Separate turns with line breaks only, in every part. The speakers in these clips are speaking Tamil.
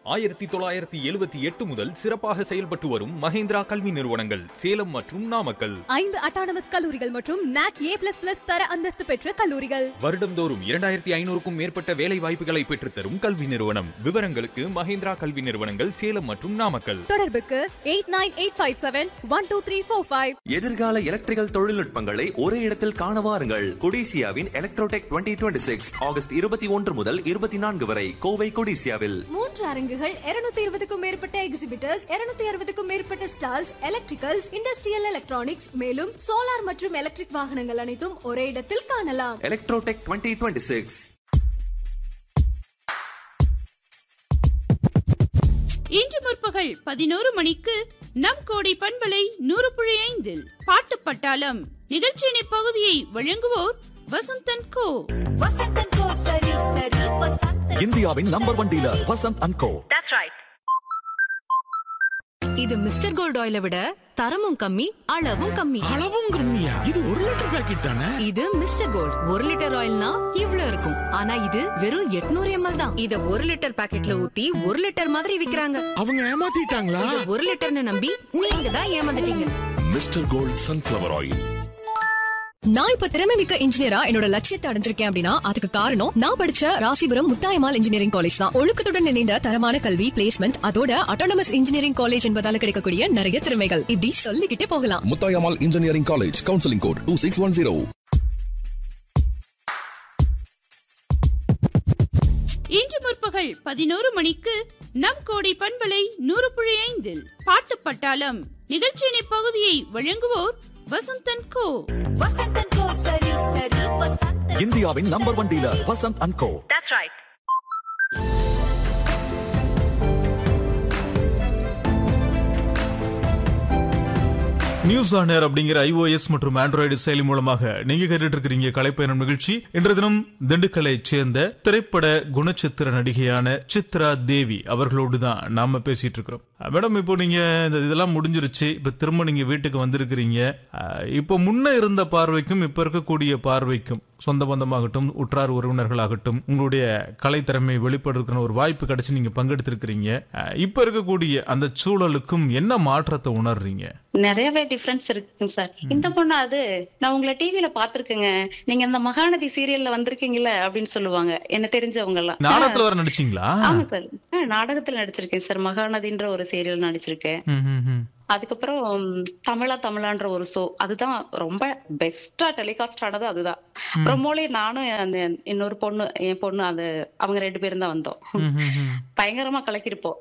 ஆயிரத்தி தொள்ளாயிரத்தி எழுபத்தி எட்டு முதல் சிறப்பாக செயல்பட்டு வரும் மஹேந்திரா கல்வி நிறுவனங்கள் சேலம் மற்றும் நாமக்கல்
ஐந்து அட்டானமஸ் கல்லூரிகள் மற்றும் நாக் ஏ பிளஸ் பிளஸ் தர அந்தஸ்து பெற்ற கல்லூரிகள்
வருடம்தோறும் இரண்டாயிரத்தி ஐநூறுக்கும் மேற்பட்ட வேலை வாய்ப்புகளை பெற்றுத்தரும் கல்வி நிறுவனம் விவரங்களுக்கு மஹேந்திரா கல்வி நிறுவனங்கள் சேலம் மற்றும் நாமக்கல்
தொடர்புக்கு eight nine eight five seven one two three four five
எதிர்கால எலக்ட்ரிக்கல் தொழில்நுட்பங்களை ஒரே இடத்தில் காண வாருங்கள் கொடிசியாவின் எலக்ட்ரோடெக் 2026 சிக்ஸ் ஆகஸ்ட் இருபத்தி ஒன்று முதல் இருபத்தி நான்கு வரை கோவை கொடிசியாவில்
மூன்று அரங்குகள் 220 இருபதுக்கும் மேற்பட்ட எக்ஸிபிட்டர்ஸ் 260 அறுபதுக்கும் மேற்பட்ட ஸ்டால்ஸ் எலக்ட்ரிக்கல்ஸ் இண்டஸ்ட்ரியல் எலக்ட்ரானிக்ஸ் மேலும் சோலார் மற்றும் எலக்ட்ரிக் வாகனங்கள் அனைத்தும் ஒரே இடத்தில் காணலாம்
எலக்ட்ரோடெக் 2026 சிக்ஸ்
இன்று முற்பகல் பதினோரு மணிக்கு நம் கோடி பண்பலை நூறு புள்ளி ஐந்தில் பாட்டு பட்டாளம் நிகழ்ச்சியின் இப்பகுதியை வழங்குவோர் வசந்தன் கோ
இந்தியாவின் number one dealer Vasanth and co
இது மிஸ்டர் கோல்ட் ஆயிலை விட தரமும் கம்மி அளவும் கம்மி
அளவும் கம்மியா இது ஒரு லிட்டர் பாக்கெட் தானே
இது மிஸ்டர் கோல்ட் ஒரு லிட்டர் ஆயில்னா இவ்ளோ இருக்கும் ஆனா இது வெறும் 800 எம்எல் தான் இத ஒரு லிட்டர் பாக்கெட்ல ஊத்தி ஒரு லிட்டர் மாதிரி விக்கிறாங்க
அவங்க ஏமாத்திட்டாங்களா
இத ஒரு லிட்டர்னு நம்பி நீங்க தான் ஏமாந்துட்டீங்க
மிஸ்டர் கோல்ட் சன்ஃபிளவர் ஆயில்
நான் இப்ப திறமை மிக்க இன்ஜினியரா என்னோட லட்சியத்தை அடைஞ்சிருக்கேன் அப்படின்னா அதுக்கு காரணம் நான் படிச்ச ராசிபுரம் முத்தாயமால் இன்ஜினியரிங் காலேஜ் தான் ஒழுக்கத்துடன் இணைந்த தரமான கல்வி பிளேஸ்மெண்ட் அதோட அட்டானமஸ் இன்ஜினியரிங் காலேஜ் என்பதால கிடைக்கக்கூடிய நிறைய திறமைகள் இப்படி சொல்லிக்கிட்டே போகலாம்
Muthayammal engineering college counselling code two six one zero
இன்று முற்பகல் பதினோரு மணிக்கு நம் கோடி பண்பலை நூறு புள்ளி ஐந்தில் பாட்டு பட்டாளம் நிகழ்ச்சியின் இப்பகுதியை வழங்குவோர் வசந்தன் கோ
இந்தியாவின் number one dealer Vasanth and co
news on air அப்படிங்கிற ஐஓஎஸ் மற்றும் ஆண்ட்ராய்டு செயலி மூலமாக நீங்க கேட்டுட்டு இருக்கிறீங்க கலைப்பயணம் நிகழ்ச்சி இன்றைய தினம் திண்டுக்கல்லைச் சேர்ந்த திரைப்பட குணச்சித்திர நடிகையான சித்ரா தேவி அவர்களோடு தான் நாம பேசிட்டு இருக்கிறோம் அஹ் மேடம் இப்போ நீங்க இந்த இதெல்லாம் முடிஞ்சிருச்சு இப்ப திரும்ப நீங்க வீட்டுக்கு வந்திருக்கிறீங்க அஹ் இப்போ முன்ன இருந்த பார்வைக்கும் இப்ப இருக்கக்கூடிய பார்வைக்கும் சொந்த பந்தமாகட்டும் உற்றார் உறவினர்களாகட்டும் உங்களுடைய கலைத்திறமை வெளிப்படுறதுக்கான ஒரு வாய்ப்பு கிடைச்சு நீங்க பங்கெடுத்திருக்கிறீங்க அஹ் இப்ப இருக்கக்கூடிய அந்த சூழலுக்கும் என்ன மாற்றத்தை உணர்றீங்க
நிறையவே டிஃபரன்ஸ் இருக்குங்க சார் இந்த பொண்ணு அது நான் உங்களை டிவில பாத்திருக்கேங்க நீங்க இந்த மகாநதி சீரியல்ல வந்திருக்கீங்கல்ல அப்படின்னு சொல்லுவாங்க என்ன தெரிஞ்சவங்க எல்லாம்
நாடகத்துல வர நடிச்சீங்களா
ஆமா சார் ஆ, நாடகத்துல நடிச்சிருக்கேன் சார் மகாநதின்ற ஒரு சீரியல் நடிச்சிருக்கேன்
ம், ம், ம்.
அதுக்கப்புறம் ம், தமிழா தமிழான்ற ஒரு ஷோ அதுதான் ரொம்ப பெஸ்டா டெலிகாஸ்ட் ஆனது அதுதான் ப்ரொமோலே நானும் அந்த இன்னொரு பொண்ணு என் பொண்ணு அது அவங்க ரெண்டு பேரும் தான் வந்தோம்
ம், ம், ம்.
பயங்கரமா கலக்கிருப்போம்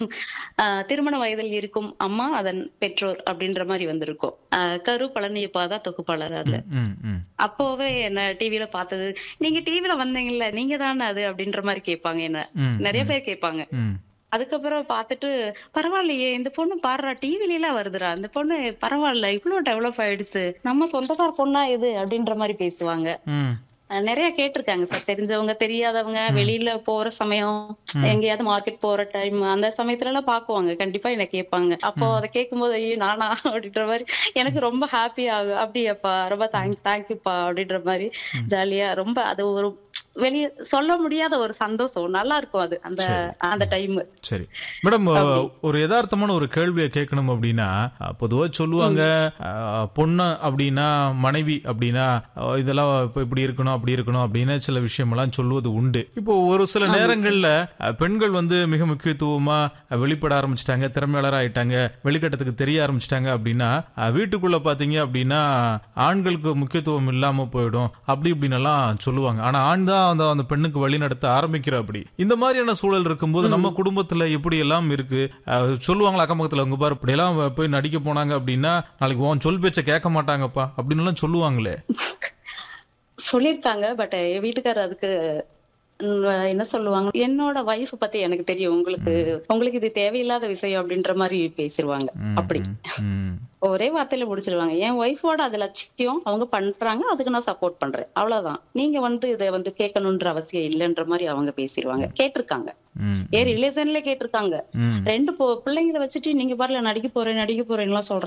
ஆஹ் திருமண வயதில் இருக்கும் அம்மா அதன் பெற்றோர் அப்படின்ற மாதிரி வந்திருக்கும் ஆஹ் கரு பழனியப்பா தான் தொகுப்பாளர் அதுல
ம், ம்.
அப்போவே என்ன டிவில பார்த்தது நீங்க டிவில வந்தீங்கல்ல நீங்க தானே அது அப்படின்ற மாதிரி கேட்பாங்க என்ன
ம்,
நிறைய பேர் கேட்பாங்க
ம்.
அதுக்கப்புறம் பார்த்துட்டு பரவாயில்லையே இந்த பொண்ணு பாடுறா டிவில எல்லாம் வருதுடா இந்த பொண்ணு பரவாயில்ல இவ்வளவு டெவலப் ஆயிடுச்சு நம்ம சொந்தக்கார பொண்ணா இது அப்படின்ற மாதிரி பேசுவாங்க
ம்.
அஹ் நிறைய கேட்டிருக்காங்க சார் தெரிஞ்சவங்க தெரியாதவங்க வெளியில போற சமயம் எங்கேயாவது மார்க்கெட் போற டைம் அந்த சமயத்துல எல்லாம் பாக்குவாங்க கண்டிப்பா என்ன கேட்பாங்க அப்போ அதை கேட்கும்போது ஐயோ நானா அப்படின்ற மாதிரி எனக்கு ரொம்ப ஹாப்பி ஆகும் அப்படியாப்பா ரொம்ப தேங்க்ஸ் தேங்க்யூப்பா அப்படின்ற மாதிரி ஜாலியா ரொம்ப அது ஒரு வெளிய சொல்ல முடியாத ஒரு சந்தோஷம் நல்லா இருக்கும் அது அந்த அந்த டைம்
சரி மேடம் ஒரு யதார்த்தமான ஒரு கேள்வியை கேட்கணும் அப்படின்னா அஹ், பொதுவா சொல்லுவாங்க அஹ், பொண்ணு அப்படின்னா மனைவி அப்படின்னா அஹ், இதெல்லாம் இப்ப இப்படி இருக்கணும் அப்படி இருக்கணும் அப்படின்னு சில விஷயமெல்லாம் சொல்லுவது உண்டு இப்போ ஒரு சில நேரங்கள்ல அஹ், பெண்கள் வந்து மிக முக்கியத்துவமா அஹ், வெளிப்பட ஆரம்பிச்சிட்டாங்க திறமையாளர் ஆயிட்டாங்க வெளிக்கட்டத்துக்கு தெரிய ஆரம்பிச்சிட்டாங்க அப்படின்னா அஹ், வீட்டுக்குள்ள பாத்தீங்க அப்படின்னா ஆண்களுக்கு முக்கியத்துவம் இல்லாம போயிடும் அப்படி இப்படின்னு எல்லாம் சொல்லுவாங்க ஆனா ஆண் தான் அந்த அந்த பெண்ணுக்கு வழி நடத்த ஆரம்பிக்கிற அப்படி இந்த மாதிரியான சூழல் இருக்கும்போது நம்ம குடும்பத்துல எப்படி எல்லாம் இருக்கு அஹ், சொல்லுவாங்களா அக்கம் பக்கத்துல உங்க பாரு இப்படி எல்லாம் போய் நடிக்க போனாங்க அப்படின்னா நாளைக்கு உன் சொல் பேச்ச கேட்க மாட்டாங்கப்பா அப்படின்னு எல்லாம் சொல்லுவாங்களே
சொல்லியிருக்காங்க பட் என் வீட்டுக்காரர் அதுக்கு ம், என்ன சொல்லுவாங்க என்னோட வைஃப் பத்தி எனக்கு தெரியும் உங்களுக்கு உங்களுக்கு இது தேவையில்லாத விஷயம் அப்படின்ற மாதிரி பேசிடுவாங்க அப்படி
ம்.
ஒரே வார்த்தையில முடிச்சிருவாங்க என் ஒய்ஃபோட அது லட்சியம் அவங்க பண்றாங்க அதுக்கு நான் சப்போர்ட் பண்றேன் அவ்வளவுதான் நீங்க வந்து இதை வந்து கேட்கணுன்ற அவசியம் இல்லைன்ற மாதிரி அவங்க பேசிடுவாங்க கேட்டிருக்காங்க
ம்.
ஏன் ரிலேஷன்ல கேட்டிருக்காங்க
ம்.
ரெண்டு பொ- பிள்ளைங்களை வச்சுட்டு நீங்க பாருல நடிக்க போறேன் நடிக்க போறேன்லாம் சொல்றாங்க